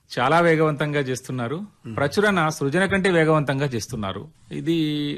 చాలా వేగవంతంగా చేస్తున్నారు ప్రచురణ సృజన కంటే వేగవంతంగా చేస్తున్నారు ఇది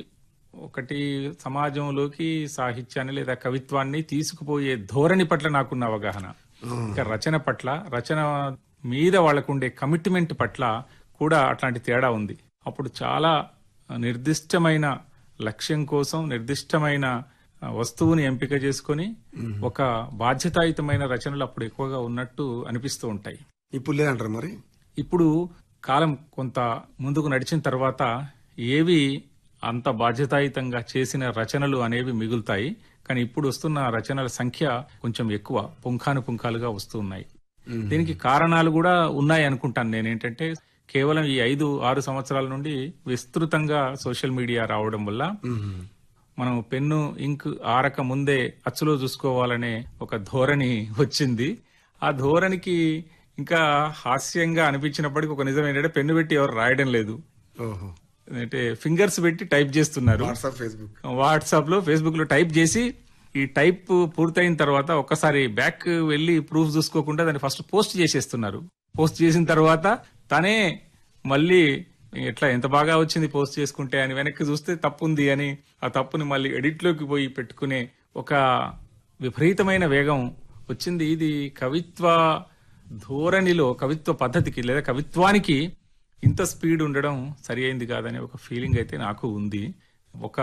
ఒకటి సమాజంలోకి సాహిత్యాన్ని లేదా కవిత్వాన్ని తీసుకుపోయే ధోరణి పట్ల నాకున్న అవగాహన ఇంకా రచన పట్ల రచన మీద వాళ్ళకుండే కమిట్మెంట్ పట్ల కూడా అట్లాంటి తేడా ఉంది అప్పుడు చాలా నిర్దిష్టమైన లక్ష్యం కోసం నిర్దిష్టమైన ఆ, వస్తువుని ఎంపిక చేసుకొని ఒక బాధ్యతాయుతమైన రచనలు అప్పుడు ఎక్కువగా ఉన్నట్టు అనిపిస్తూ ఉంటాయి ఇప్పుడు లేదంటారు మరి ఇప్పుడు కాలం కొంత ముందుకు నడిచిన తర్వాత ఏవి అంత బాధ్యతాయుతంగా చేసిన రచనలు అనేవి మిగులుతాయి కానీ ఇప్పుడు వస్తున్న రచనల సంఖ్య కొంచెం ఎక్కువ పుంఖాను పుంఖాలుగా వస్తున్నాయి దీనికి కారణాలు కూడా ఉన్నాయి అనుకుంటాను నేను ఏంటంటే కేవలం ఈ ఐదు ఆరు సంవత్సరాల నుండి విస్తృతంగా సోషల్ మీడియా రావడం వల్ల మనం పెన్ను ఇంక్ ఆరక ముందే అచ్చులో చూసుకోవాలనే ఒక ధోరణి వచ్చింది ఆ ధోరణికి ఇంకా హాస్యంగా అనిపించినప్పటికీ ఒక నిజం ఏంటంటే పెన్ను పెట్టి ఎవరు రాయడం లేదు ఓహో అంటే ఫింగర్స్ పెట్టి టైప్ చేస్తున్నారు వాట్సాప్ ఫేస్బుక్ వాట్సాప్ లో ఫేస్బుక్ లో టైప్ చేసి ఈ టైప్ పూర్తయిన తర్వాత ఒక్కసారి బ్యాక్ వెళ్ళి ప్రూఫ్ చూసుకోకుండా దాన్ని ఫస్ట్ పోస్ట్ చేసేస్తున్నారు పోస్ట్ చేసిన తర్వాత తనే మళ్ళీ ఎట్లా ఎంత బాగా వచ్చింది పోస్ట్ చేసుకుంటే అని వెనక్కి చూస్తే తప్పు ఉంది అని ఆ తప్పుని మళ్ళీ ఎడిట్ లోకి పోయి పెట్టుకునే ఒక విపరీతమైన వేగం వచ్చింది ఇది కవిత్వ ధోరణిలో కవిత్వ పద్ధతికి లేదా కవిత్వానికి ఇంత స్పీడ్ ఉండడం సరి అయింది కాదనే ఒక ఫీలింగ్ అయితే నాకు ఉంది ఒక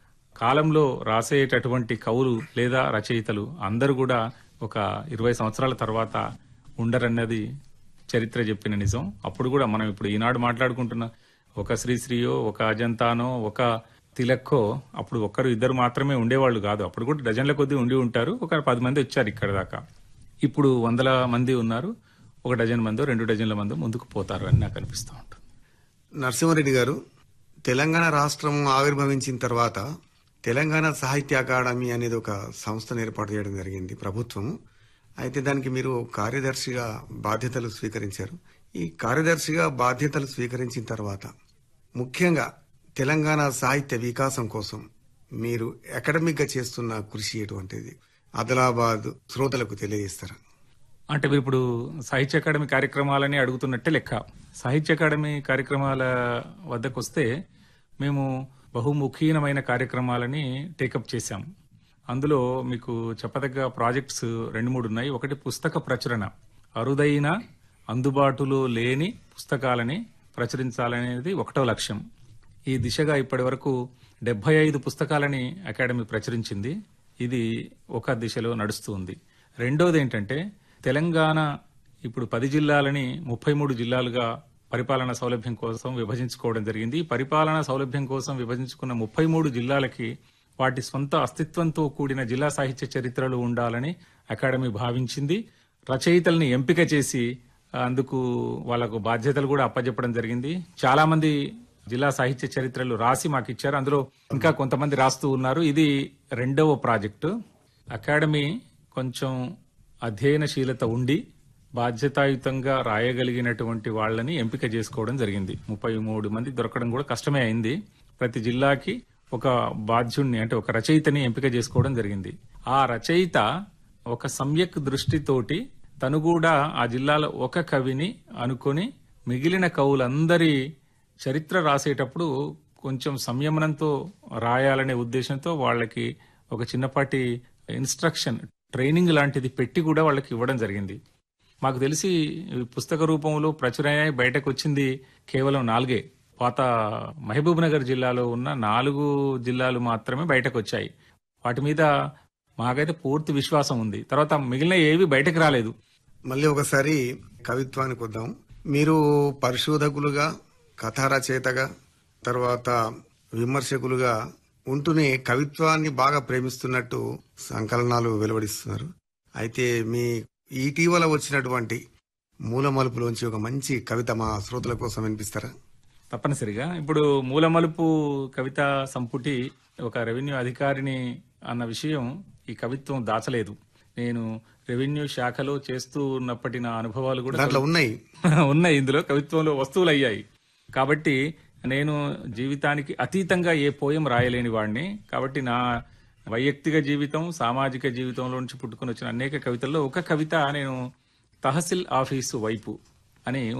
కాలంలో రాసేటటువంటి కవులు లేదా రచయితలు అందరూ కూడా ఒక ఇరవై సంవత్సరాల తర్వాత ఉండరన్నది చరిత్ర చెప్పిన నిజం అప్పుడు కూడా మనం ఇప్పుడు ఈనాడు మాట్లాడుకుంటున్న ఒక శ్రీశ్రీయో ఒక అజంతానో ఒక తిలక్కో అప్పుడు ఒక్కరు ఇద్దరు మాత్రమే ఉండేవాళ్ళు కాదు అప్పుడు కూడా డజన్ల కొద్దీ ఉండి ఉంటారు ఒక పది మంది వచ్చారు ఇక్కడ దాకా ఇప్పుడు వందల మంది ఉన్నారు ఒక డజన్ మందో రెండు డజన్ల మందో ముందుకు పోతారు అని నాకు అనిపిస్తూ ఉంటుంది నరసింహారెడ్డి గారు తెలంగాణ రాష్ట్రం ఆవిర్భవించిన తర్వాత తెలంగాణ సాహిత్య అకాడమీ అనేది ఒక సంస్థను ఏర్పాటు చేయడం జరిగింది ప్రభుత్వము అయితే దానికి మీరు కార్యదర్శిగా బాధ్యతలు స్వీకరించారు ఈ కార్యదర్శిగా బాధ్యతలు స్వీకరించిన తర్వాత ముఖ్యంగా తెలంగాణ సాహిత్య వికాసం కోసం మీరు అకాడమిక్ గా చేస్తున్న కృషి ఎటువంటిది ఆదిలాబాద్ శ్రోతలకు తెలియజేస్తారా అంటే మీరు ఇప్పుడు సాహిత్య అకాడమీ కార్యక్రమాలని అడుగుతున్నట్టే లెక్క సాహిత్య అకాడమీ కార్యక్రమాల వద్దకు వస్తే మేము బహుముఖీనమైన కార్యక్రమాలని టేకప్ చేశాం అందులో మీకు చెప్పదగ్గ ప్రాజెక్ట్స్ రెండు మూడు ఉన్నాయి ఒకటి పుస్తక ప్రచురణ అరుదైన అందుబాటులో లేని పుస్తకాలని ప్రచురించాలనేది ఒకటో లక్ష్యం ఈ దిశగా ఇప్పటి వరకు డెబ్బై ఐదు పుస్తకాలని అకాడమీ ప్రచురించింది ఇది ఒక దిశలో నడుస్తుంది రెండోది ఏంటంటే తెలంగాణ ఇప్పుడు పది జిల్లాలని ముప్పై మూడు జిల్లాలుగా పరిపాలనా సౌలభ్యం కోసం విభజించుకోవడం జరిగింది ఈ పరిపాలనా సౌలభ్యం కోసం విభజించుకున్న ముప్పై మూడు జిల్లాలకి వాటి సొంత అస్తిత్వంతో కూడిన జిల్లా సాహిత్య చరిత్రలు ఉండాలని అకాడమీ భావించింది రచయితల్ని ఎంపిక చేసి అందుకు వాళ్ళకు బాధ్యతలు కూడా అప్పచెప్పడం జరిగింది చాలా మంది జిల్లా సాహిత్య చరిత్రలు రాసి మాకు ఇచ్చారు అందులో ఇంకా కొంతమంది రాస్తూ ఉన్నారు ఇది రెండవ ప్రాజెక్టు అకాడమీ కొంచెం అధ్యయనశీలత ఉండి బాధ్యతాయుతంగా రాయగలిగినటువంటి వాళ్ళని ఎంపిక చేసుకోవడం జరిగింది ముప్పై మూడు మంది దొరకడం కూడా కష్టమే అయింది ప్రతి జిల్లాకి ఒక బాధ్యుణ్ణి అంటే ఒక రచయితని ఎంపిక చేసుకోవడం జరిగింది ఆ రచయిత ఒక సమ్యక్ దృష్టితోటి తను కూడా ఆ జిల్లాలో ఒక కవిని అనుకొని మిగిలిన కవులందరి చరిత్ర రాసేటప్పుడు కొంచెం సంయమనంతో రాయాలనే ఉద్దేశంతో వాళ్ళకి ఒక చిన్నపాటి ఇన్స్ట్రక్షన్ ట్రైనింగ్ లాంటిది పెట్టి కూడా వాళ్ళకి ఇవ్వడం జరిగింది మాకు తెలిసి ఈ పుస్తక రూపంలో ప్రచురణ బయటకు వచ్చింది కేవలం నాలుగే పాత మహబూబ్ నగర్ జిల్లాలో ఉన్న నాలుగు జిల్లాలు మాత్రమే బయటకు వచ్చాయి వాటి మీద మాకైతే పూర్తి విశ్వాసం ఉంది తర్వాత మిగిలిన ఏవి బయటకు రాలేదు మళ్ళీ ఒకసారి కవిత్వానికి వద్దాం మీరు పరిశోధకులుగా కథా రచయితగా తర్వాత విమర్శకులుగా ఉంటూనే కవిత్వాన్ని బాగా ప్రేమిస్తున్నట్టు సంకలనాలు వెలువడిస్తున్నారు అయితే మీ ఇటీవల వచ్చినటువంటి మూల మలుపులోంచి ఒక మంచి కవిత మా శ్రోతల కోసం వినిపిస్తారా తప్పనిసరిగా ఇప్పుడు మూలమలుపు కవిత సంపుటి ఒక రెవెన్యూ అధికారిని అన్న విషయం ఈ కవిత్వం దాచలేదు నేను రెవెన్యూ శాఖలో చేస్తూ ఉన్నప్పటి నా అనుభవాలు కూడా దాంట్లో ఉన్నాయి ఉన్నాయి ఇందులో కవిత్వంలో వస్తువులు అయ్యాయి కాబట్టి నేను జీవితానికి అతీతంగా ఏ పోయం రాయలేని వాడిని కాబట్టి నా వైయక్తిక జీవితం సామాజిక జీవితంలో నుంచి పుట్టుకొని వచ్చిన అనేక కవితల్లో ఒక కవిత నేను తహసిల్ ఆఫీసు వైపు అని